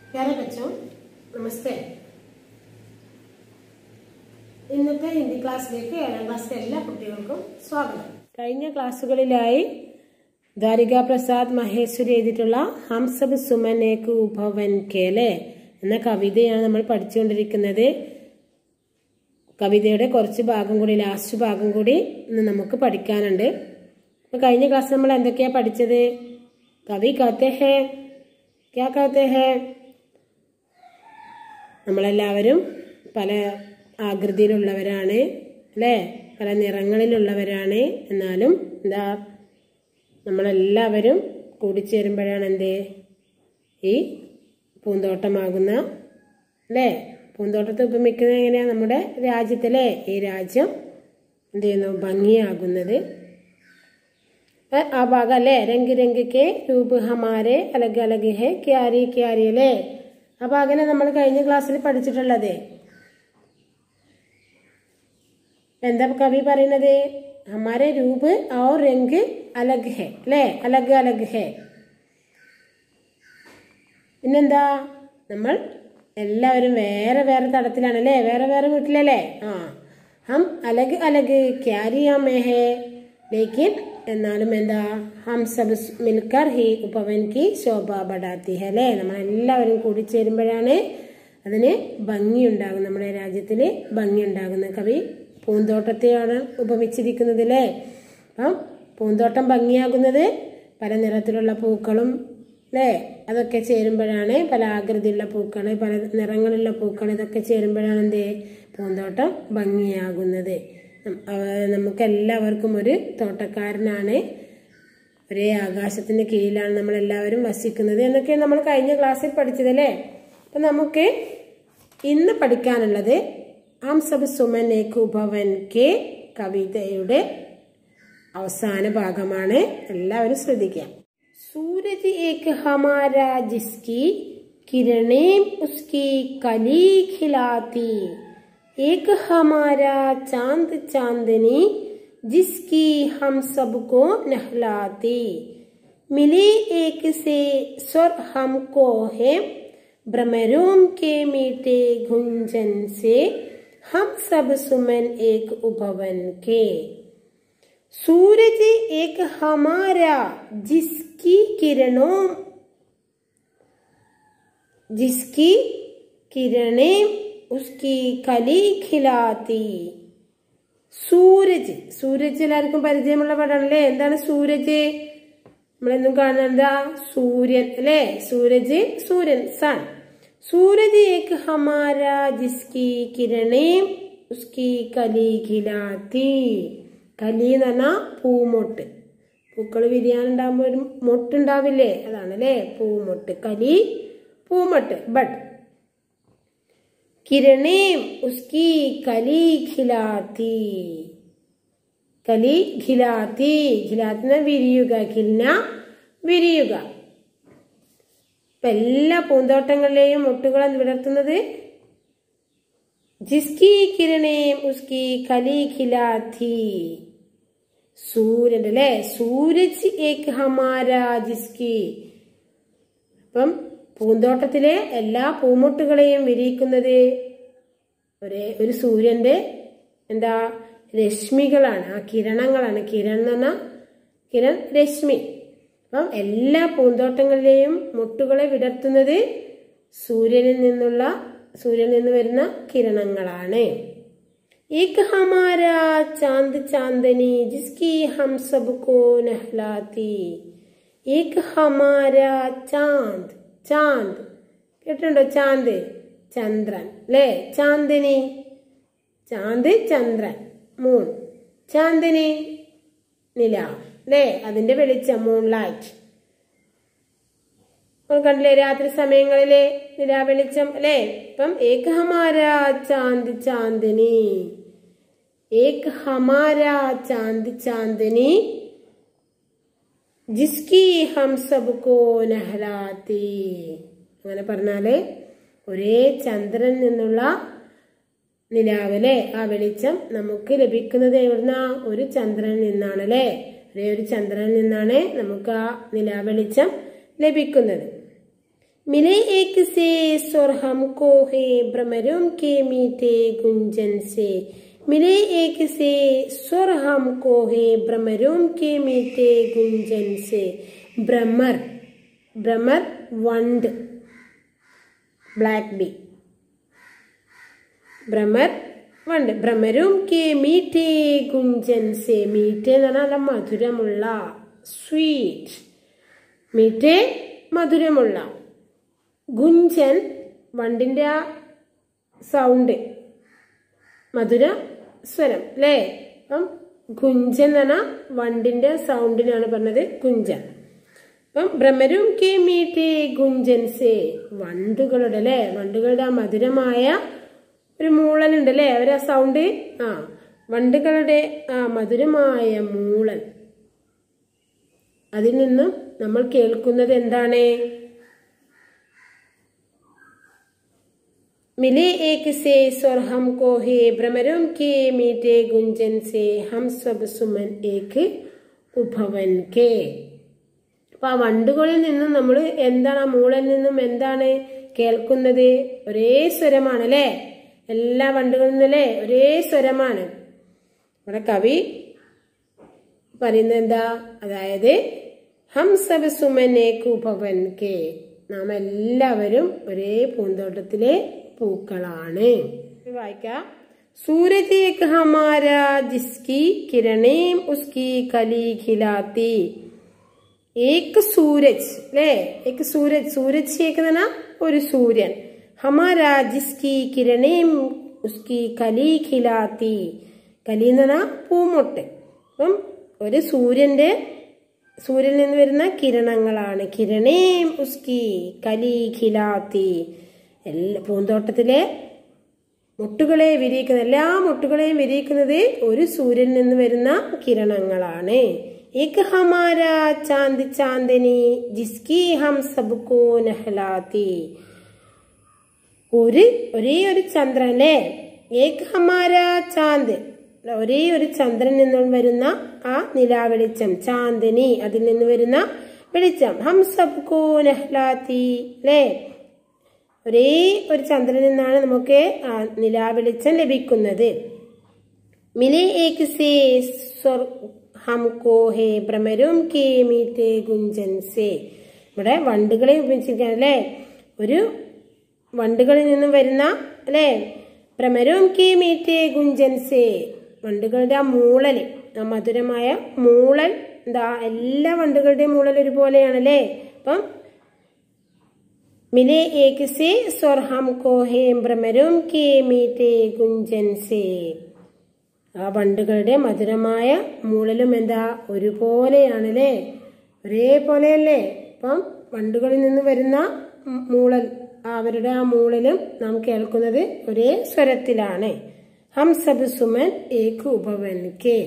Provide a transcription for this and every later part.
प्यारे बच्चों नमस्ते ഇന്നത്തെ ഹിന്ദി ക്ലാസ്സിലേക്ക് ഏഴാം ക്ലാസ്സിലെ എല്ലാ കുട്ടികൾക്കും സ്വാഗതം കഴിഞ്ഞ ക്ലാസ്സുകളിലായി ദ്വാരിക പ്രസാദ് മഹേശ്വരി എഴുതിയിട്ടുള്ള ഹംസബ് സുമനേക്ക് ഉപവൻ കേലെ എന്ന കവിതയാണ് നമ്മൾ പഠിച്ചുകൊണ്ടിരിക്കുന്നത് കവിതയുടെ കുറച്ച് ഭാഗം കൂടി ലാസ്റ്റ് ഭാഗം കൂടി ഇന്ന് നമുക്ക് പഠിക്കാനുണ്ട് അപ്പൊ കഴിഞ്ഞ ക്ലാസ് നമ്മൾ എന്തൊക്കെയാ പഠിച്ചത് കവി കത്തെ ഹേ ക്യാ കത്തെ ഹേ നമ്മളെല്ലാവരും പല ആകൃതിയിലുള്ളവരാണ് അല്ലേ പല നിറങ്ങളിലുള്ളവരാണ് എന്നാലും എന്താ നമ്മളെല്ലാവരും കൂടിച്ചേരുമ്പോഴാണ് എന്ത് ഈ പൂന്തോട്ടമാകുന്ന അല്ലേ പൂന്തോട്ടത്തെ ഉപമിക്കുന്നത് എങ്ങനെയാണ് നമ്മുടെ രാജ്യത്തിലെ ഈ രാജ്യം എന്ത് ചെയ്യുന്നു ഭംഗിയാകുന്നത് ആ ഭാഗം അല്ലേ രംഗ് രംഗ് കെ രൂപ് ഹമാരെ അലഗ് അലഗ് ഹെ ക്യാരി ക്യാരി അല്ലേ ആ ഭാഗനെ നമ്മൾ കഴിഞ്ഞ ക്ലാസ്സിൽ പഠിച്ചിട്ടുള്ളത് എന്താ കവി പറയുന്നത് ഹമാരെ രൂപ് और രംഗ് അലഗ് ഹെ അല്ലേ അലഗ് അലഗ് ഹെ പിന്നെന്താ നമ്മൾ എല്ലാവരും വേറെ വേറെ തടത്തിലാണ് അല്ലേ വേറെ വേറെ വീട്ടിലല്ലേ ആ ഹം അലഗ് അലഗ് ക്യാരിയാമേ ഹേ ലേക്കിൻ എന്നാലും എന്താ ഹം സബ് മിൽക്കർ ഹി ഉപവൻ കി ശോഭ ബഡാത്തി ഹെ അല്ലേ നമ്മളെല്ലാവരും കൂടി ചേരുമ്പോഴാണ് അതിന് ഭംഗിയുണ്ടാകും നമ്മുടെ രാജ്യത്തിന് ഭംഗിയുണ്ടാകുന്ന കവി പൂന്തോട്ടത്തെയാണ് ഉപമിച്ചിരിക്കുന്നത് അല്ലേ അപ്പം പൂന്തോട്ടം ഭംഗിയാകുന്നത് പല നിറത്തിലുള്ള പൂക്കളും അല്ലേ അതൊക്കെ ചേരുമ്പോഴാണ് പല ആകൃതിയുള്ള പൂക്കൾ പല നിറങ്ങളുള്ള പൂക്കൾ ഇതൊക്കെ ചേരുമ്പോഴാണ് എന്ത് പൂന്തോട്ടം ഭംഗിയാകുന്നത് നമുക്ക് എല്ലാവർക്കും ഒരു തോട്ടക്കാരനാണ് ഒരേ ആകാശത്തിന്റെ കീഴിലാണ് നമ്മൾ എല്ലാവരും വസിക്കുന്നത് എന്നൊക്കെ നമ്മൾ കഴിഞ്ഞ ക്ലാസ്സിൽ പഠിച്ചതല്ലേ അപ്പൊ നമുക്ക് ഇന്ന് പഠിക്കാനുള്ളത് ആം സബ് സുമൻ ഭവൻ കെ കവിതയുടെ അവസാന ഭാഗമാണ് എല്ലാവരും ശ്രദ്ധിക്കാം സൂരജ് ഏക് ഹമാര ജിസ്കി കിരണേം ഉസ്കി കലി ഖിലാത്തി एक हमारा चांद चांदनी जिसकी हम सबको नहलाती मिली एक से स्वर हमको है भ्रमरों के मीठे गुंजन से हम सब सुमन एक उपवन के सूरज एक हमारा जिसकी किरणों जिसकी किरणें ഉസ്കി കലി ഖിലാത്തി സൂരജ് സൂരജ് എല്ലാവർക്കും പരിചയമുള്ള പടമല്ലേ എന്താണ് സൂരജ് നമ്മളെന്നും കാണുന്നത് എന്താ സൂര്യൻ അല്ലേ സൂരജ് സൂര്യൻ സൺ സൂരജ് ഏക് ഹമാര ജിസ്കി കിരണേ ഉസ്കി കലി ഖിലാത്തി കലി എന്ന് പറഞ്ഞാ പൂമൊട്ട് പൂക്കൾ വിരിയാനുണ്ടാകുമ്പോൾ ഒരു മൊട്ടുണ്ടാവില്ലേ അതാണ് അല്ലേ പൂമൊട്ട് കലി പൂമൊട്ട് ബട്ട് കിരണേം ഉസ്കി കലി ഖിലാത്തി കലി ഖിലാത്തി ഖിലാത്തിന വിരിയുക ഖിൽന വിരിയുക ഇപ്പൊ എല്ലാ പൂന്തോട്ടങ്ങളിലെയും മുട്ടുകൾ വിടർത്തുന്നത് ജിസ്കി കിരണേം ഉസ്കി കലി ഖിലാത്തി സൂര്യൻ അല്ലെ സൂരജ് ഏക് ഹമാര ജിസ്കി അപ്പം പൂന്തോട്ടത്തിലെ എല്ലാ പൂമുട്ടുകളെയും വിരിയിക്കുന്നത് ഒരേ ഒരു സൂര്യന്റെ എന്താ രശ്മികളാണ് ആ കിരണങ്ങളാണ് കിരൺ എന്ന് പറഞ്ഞാൽ കിരൺ രശ്മി അപ്പം എല്ലാ പൂന്തോട്ടങ്ങളിലെയും മുട്ടുകളെ വിടർത്തുന്നത് സൂര്യനിൽ നിന്നുള്ള സൂര്യനിൽ നിന്ന് വരുന്ന കിരണങ്ങളാണ് एक हमारा चांद चांदनी जिसकी हम सबको नहलाती एक हमारा चांद ചാന്ദ് കേട്ടിട്ടുണ്ടോ ചാന്ദ് ചന്ദ്രൻ അല്ലേ ചാന്ദിനി ചാന്ദ് ചന്ദ്രൻ മൂൺ ചാന്ദിനി നില അല്ലേ അതിന്റെ വെളിച്ചം മൂൺ ലൈറ്റ് കണ്ടില്ലേ രാത്രി സമയങ്ങളിലെ നില വെളിച്ചം അല്ലേ ഇപ്പം ഏക് ഹമാര ചാന്ദ് ചാന്ദിനി ഏക് ഹമാര ചാന്ദ് ചാന്ദിനി ജിസ്കി ഹം സബ്കോ നഹലാത്തി അങ്ങനെ പറഞ്ഞാല് ഒരേ ചന്ദ്രൻ നിന്നുള്ള നിലാവിലെ ആ വെളിച്ചം നമുക്ക് ലഭിക്കുന്നത് എവിടുന്ന ഒരു ചന്ദ്രനിൽ നിന്നാണ് അല്ലെ ഒരേ ഒരു ചന്ദ്രനിൽ നിന്നാണ് നമുക്ക് ആ നിലാ വെളിച്ചം ലഭിക്കുന്നത് मिले एक से स्वर हमको है भ्रमरों के मीठे गुंजन से मिले एक से स्वर हमको है भ्रमरों के मीठे गुंजन से भ्रमर भ्रमर वंड ब्लैक बी ഭ്രമർ ഉണ്ട് ഭ്രമരും കെ മീറ്റേ ഗുഞ്ചൻ സെ മീറ്റേ എന്ന് പറഞ്ഞാൽ നല്ല മധുരമുള്ള സ്വീറ്റ് മീറ്റേ മധുരമുള്ള ഗുഞ്ചൻ വണ്ടിന്റെ ആ സൗണ്ട് മധുര സ്വരം അല്ലേ അപ്പം ഗുഞ്ചൻ എന്ന് പറഞ്ഞാൽ വണ്ടിന്റെ സൗണ്ടിനാണ് പറഞ്ഞത് ഗുഞ്ചൻ അപ്പം ഭ്രമരും കെ മീറ്റേ ഗുഞ്ചൻസേ വണ്ടുകളുടെ അല്ലേ വണ്ടുകളുടെ ആ മധുരമായ ഒരു മൂളലുണ്ട് അല്ലേ അവരാ സൗണ്ട് ആ വണ്ടുകളുടെ ആ മധുരമായ മൂളൽ അതിൽ നിന്നും നമ്മൾ കേൾക്കുന്നത് എന്താണ് मिले एक से स्वर हमको है भ्रमरों के मीठे गुंजन से हम सब सुमन एक ഉപവൻ കെ അപ്പൊ ആ വണ്ടുകളിൽ നിന്നും നമ്മൾ എന്താണ് ആ മൂളിൽ നിന്നും എന്താണ് കേൾക്കുന്നത് ഒരേ സ്വരമാണ് അല്ലേ എല്ലാ വണ്ടുകളിൽ നിന്നും അല്ലേ ഒരേ സ്വരമാണ് ഇവിടെ കവി പറയുന്നത് എന്താ അതായത് ഹം സബ് സുമനേക്ക് ഉപവൻ കെ നാം എല്ലാവരും ഒരേ പൂന്തോട്ടത്തിലെ പൂക്കളാണ് വായിക്കാം सूरज एक हमारा जिसकी किरणें उसकी कली खिलाती ഏക് സൂരജ് അല്ലേ ഏക് സൂരജ് സൂരജ് ചേക്കുന്ന ഒരു സൂര്യൻ ഹമാരാ ജിസ്കി കിരണേം ഉസ്കി കലി ഖിലാത്തി കലി എന്ന് പറഞ്ഞാൽ പൂമൊട്ട് അപ്പം ഒരു സൂര്യന്റെ സൂര്യനിൽ നിന്ന് വരുന്ന കിരണങ്ങളാണ് കിരണേം ഉസ്കി കലി ഖിലാത്തി എല്ലാ പൂന്തോട്ടത്തിലെ മുട്ടുകളെ വിരിയിക്കുന്ന എല്ലാ മുട്ടുകളെയും വിരിയിക്കുന്നത് ഒരു സൂര്യനിൽ നിന്ന് വരുന്ന കിരണങ്ങളാണ് एक हमारा चांद चांदनी जिसकी हम सबको नहलाती ഒരു ഒരേ ഒരു ചന്ദ്രൻ അല്ലേ ഏക് ഹമാര ചാന്ദ് ഒരേ ഒരു ചന്ദ്രൻ നിന്നും വരുന്ന ആ നിലാവെളിച്ചം ചാന്ദിനി അതിൽ നിന്ന് വരുന്ന വെളിച്ചം ഹം സബ്കോ നഹ്ലാത്തി അല്ലേ ഒരേ ഒരു ചന്ദ്രനിൽ നിന്നാണ് നമുക്ക് ആ നിലാവെളിച്ചം ലഭിക്കുന്നത് മിലെ ഏക് സേ സ്വർ ഹംകോ ഹേ ഭ്രമരും കെ മീത്തെ ഗുഞ്ചൻ സേ ഇവിടെ വണ്ടുകളെ ഉപയോഗിച്ചിരിക്കുകയാണ് അല്ലേ ഒരു വണ്ടുകളിൽ നിന്നും വരുന്ന അല്ലേ ഭ്രമരും കെ മീത്തെ ഗുഞ്ചൻ സേ വണ്ടുകളുടെ ആ മൂളല് ആ മധുരമായ മൂളൽ എന്താ എല്ലാ വണ്ടുകളുടെയും മൂളൽ ഒരുപോലെയാണ് അല്ലേ അപ്പം മിലെ ഏക് സേ സ്വർ ഹംകോ ഹേ ഭ്രമരും കെ മീത്തെ ഗുഞ്ചൻ സേ ആ വണ്ടുകളുടെ മധുരമായ മൂളലും എന്താ ഒരുപോലെയാണല്ലേ ഒരേപോലെയല്ലേ അപ്പം വണ്ടുകളിൽ നിന്ന് വരുന്ന മൂളൽ അവരുടെ ആ മൂളലും നാം കേൾക്കുന്നത് ഒരേ സ്വരത്തിലാണ് ഹം സബ് സുമൻ ഏക് ഉപവൻ കെ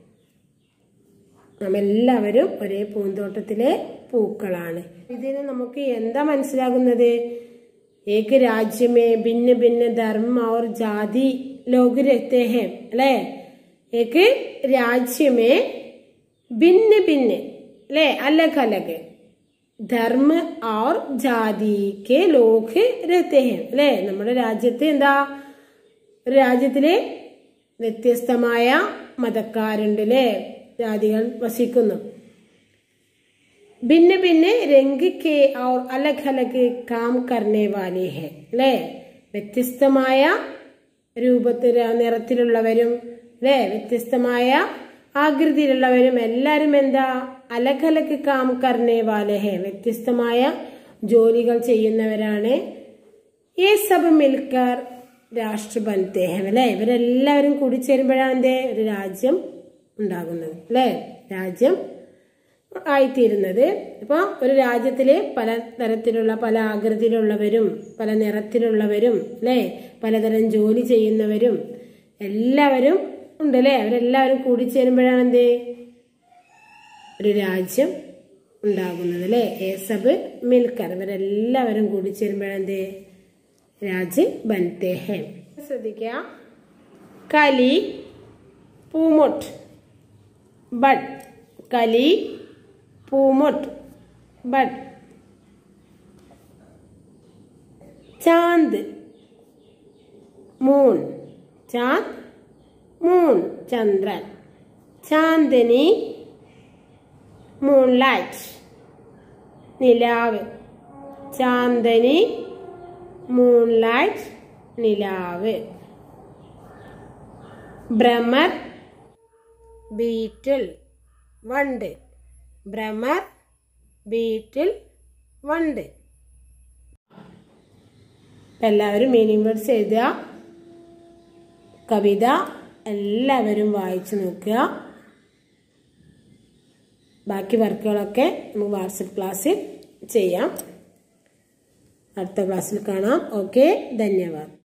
നാം എല്ലാവരും ഒരേ പൂന്തോട്ടത്തിലെ പൂക്കളാണ് ഇതിന് നമുക്ക് എന്താ മനസ്സിലാകുന്നത് ഏക് രാജ്യമേ ഭിന്ന ഭിന്ന ധർമ്മ और ജാതി लोग रहते हैं अले एक राज्य में भिन्न भिन्न अले अलग अलग ധർമ്മ और ജാതി के लोग रहते हैं അല്ലെ നമ്മുടെ രാജ്യത്ത് എന്താ ഒരു രാജ്യത്തില് വ്യത്യസ്തമായ മതക്കാരുണ്ട് അല്ലെ ജാതികൾ വസിക്കുന്നു ഭിന്ന ഭിന്ന രംഗ് കെ और अलग अलग काम करने वाले हैं അല്ലെ വ്യത്യസ്തമായ രൂപത്തിൽ നിറത്തിലുള്ളവരും അല്ലെ വ്യത്യസ്തമായ ആകൃതിയിലുള്ളവരും എല്ലാരും എന്താ അലകലക്ക് കാം കർണേ വാലഹെ വ്യത്യസ്തമായ ജോലികൾ ചെയ്യുന്നവരാണ് ഈ സബ് മിൽക്കർ രാഷ്ട്ര ബന്ധേഹം അല്ലെ ഇവരെല്ലാവരും കൂടിച്ചേരുമ്പോഴാണ് എന്തേ ഒരു രാജ്യം ഉണ്ടാകുന്നത് അല്ലെ രാജ്യം ആയിത്തീരുന്നത് അപ്പോൾ ഒരു രാജ്യത്തിലെ പല തരത്തിലുള്ള പല ആകൃതിയിലുള്ളവരും പല നിറത്തിലുള്ളവരും അല്ലേ പലതരം ജോലി ചെയ്യുന്നവരും എല്ലാവരും ഉണ്ട് അല്ലേ അവരെല്ലാവരും കൂടിച്ചേരുമ്പോഴാണ് എന്തേ ഒരു രാജ്യം ഉണ്ടാകുന്നത് അല്ലേ ഏസബ് മിൽക്കർ ഇവരെല്ലാവരും കൂടിച്ചേരുമ്പോഴാണ് എന്തേ രാജ് ബൻതേ ഹെ ശ്രദ്ധിക്കുക കലി പൂമൊട്ട് ബഡ് കലി പൂമൊട്ട് ബഡ് ചാന്ത് മൂൺ ചാന്ദ് മൂൺ ചന്ദ്രൻ ചാന്ദിനി മൂൺലൈറ്റ് നിലാവ് ചാന്ദനി മൂൺലൈറ്റ് നിലാവ് ഭ്രമർ ബീറ്റിൽ വണ്ട് ഭ്രമർ ബീറ്റിൽ വണ്ട് എല്ലാവരും മീനിങ് വേർഡ്സ് എഴുതുക കവിത എല്ലാവരും വായിച്ചു നോക്കുക ബാക്കി വർക്കുകളൊക്കെ നമുക്ക് വാട്സപ്പ് ക്ലാസ്സിൽ ചെയ്യാം അടുത്ത ക്ലാസ്സിൽ കാണാം ഓക്കെ ധന്യവാദം